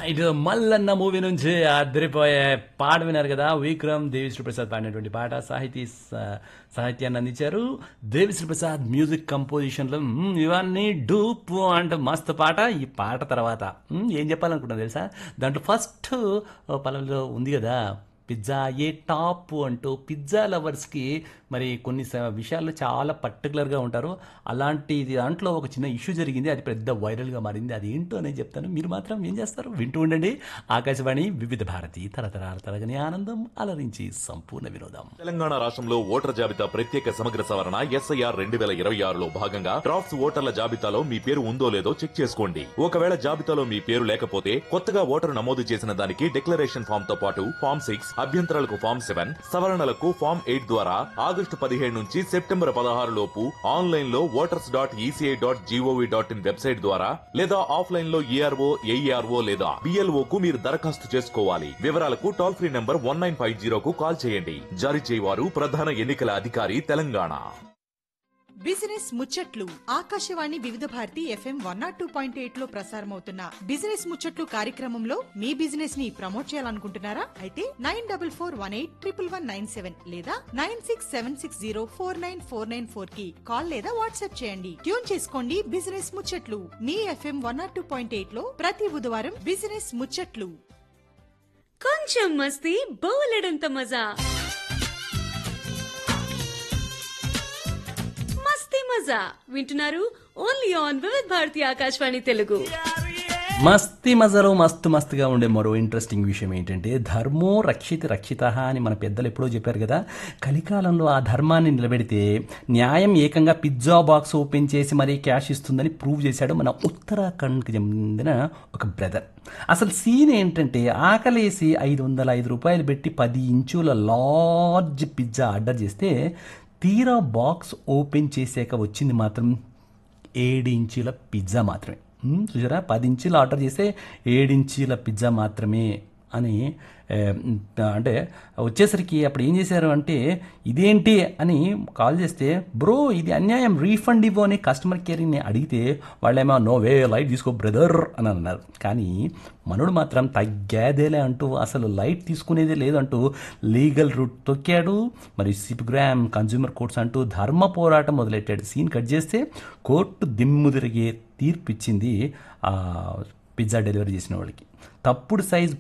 right Mallanna movie నుంచి అదిరిపోయే పాట విన్నారు కదా విక్రమ్ దేవిశ్రీ ప్రసాద్ పాడినటువంటి పాట సాహితీ స- సాహిత్యాన్ని అందించారు దేవిశ్రీ ప్రసాద్ మ్యూజిక్ కంపోజిషన్లో మ్, ఇవన్నీ డూప్ అంటే మస్తు పాట ఈ పాట తర్వాత మ్, ఏం చెప్పాలనుకుంటున్నా తెలుసా దాంట్లో ఫస్ట్ పలంలో ఉంది కదా పిజ్జా ఏ టాప్ అంటూ పిజ్జా లవర్స్కి మరి కొన్ని స- విషయాల్లో చాలా పర్టికులర్గా ఉంటారు అలాంటి దాంట్లో ఒక చిన్న ఇష్యూ జరిగింది అది పెద్ద వైరల్గా మారింది అది ఏంటో అనేది చెప్తాను మీరు మాత్రం ఏం చేస్తారు వింటూ ఉండండి ఆకాశవాణి వివిధ భారతి తరతరాల తరగని ఆనందం అలరించి సంపూర్ణ వినోదం తెలంగాణ రాష్ట్రంలో ఓటర్ జాబితా ప్రత్యేక సమగ్ర సవరణ ఎస్ఐఆర్ రెండు వేల ఇరవై ఆరులో భాగంగా డ్రాఫ్ట్స్ ఓటర్ల జాబితాలో మీ పేరు ఉందో లేదో చెక్ చేసుకోండి ఒకవేళ జాబితాలో మీ పేరు లేకపోతే కొత్తగా ఓటరు నమోదు చేసిన దానికి డిక్లరేషన్ ఫామ్ తో పాటు ఫామ్ సిక్స్ అభ్యంతరాలకు ఫామ్ సెవెన్ సవరణలకు ఫామ్ ఎయిట్ ద్వారా ఆగస్టు పదిహేడు నుంచి సెప్టెంబర్ పదహారు లోపు ఆన్లైన్ లో voters dot ECI dot GOV dot in website ద్వారా లేదా ఆఫ్లైన్ లో ఏఆర్ఓ ఏఈఆర్ఓ లేదా బిఎల్ఓ కు మీరు దరఖాస్తు చేసుకోవాలి వివరాలకు toll free number one nine five జీరోకు కాల్ చేయండి జారీ చేయవారు ప్రధాన ఎన్నికల అధికారి తెలంగాణ బిజినెస్ ముచ్చట్లు Akashvani Vividh Bharati FM one nought two point eight లో ప్రసారమవుతున్న బిజినెస్ ముచ్చట్లు కార్యక్రమంలో మీ బిజినెస్ ని ప్రమోట్ చేయాలనుకుంటున్నారా అయితే nine double four one eight triple one nine seven లేదా nine six seven six zero four nine four nine four కి కాల్ లేదా వాట్సాప్ చేయండి ట్యూన్ చేసుకోండి బిజినెస్ ముచ్చట్లు మీ FM one nought two point eight లో ప్రతి బుధవారం బిజినెస్ ముచ్చట్లు కొంచెం మస్తీ బోలెడంత మజా మస్తీ మజా వింటున్నారు ఓన్లీ ఆన్ వివిధ్ భారతి ఆకాశవాణి తెలుగు మస్తి మజలో మస్తు మస్తుగా ఉండే మరో ఇంట్రెస్టింగ్ విషయం ఏంటంటే ధర్మో రక్షిత రక్షిత అని మన పెద్దలు ఎప్పుడో చెప్పారు కదా కలికాలంలో ఆ ధర్మాన్ని నిలబెడితే న్యాయం ఏకంగా పిజ్జా బాక్స్ ఓపెన్ చేసి మరీ క్యాష్ ఇస్తుందని ప్రూవ్ చేశాడు మన ఉత్తరాఖండ్కి చెందిన ఒక బ్రదర్ అసలు సీన్ ఏంటంటే ఆకలేసి ఐదు వందల ఐదు రూపాయలు పెట్టి పది ఇంచుల లార్జ్ పిజ్జా ఆర్డర్ చేస్తే తీరా బాక్స్ ఓపెన్ చేసాక వచ్చింది మాత్రం ఏడు ఇంచీల పిజ్జా మాత్రమే మ్మ్, చూసారా పది ఇంచీలు ఆర్డర్ చేస్తే ఏడు ఇంచీల పిజ్జా మాత్రమే అని ఏ, అంటే వచ్చేసరికి అప్పుడు ఏం చేశారు అంటే ఇదేంటి అని కాల్ చేస్తే బ్రో ఇది అన్యాయం రీఫండ్ ఇవ్వు అని కస్టమర్ కేర్ని అడిగితే వాళ్ళేమో నో వే లైట్ తీసుకో బ్రదర్ అని అన్నారు కానీ మనోడు మాత్రం తగ్గేదేలే అంటూ అసలు లైట్ తీసుకునేదే లేదంటూ లీగల్ రూట్ తొక్కాడు మరి సిపిగ్రామ్ కన్జ్యూమర్ కోర్ట్స్ అంటూ ధర్మ పోరాటం మొదలెట్టాడు సీన్ కట్ చేస్తే కోర్టు దిమ్ము తిరిగే తీర్పు ఇచ్చింది ఆ పిజ్జా డెలివరీ చేసిన వాళ్ళకి తప్పుడు సైజ్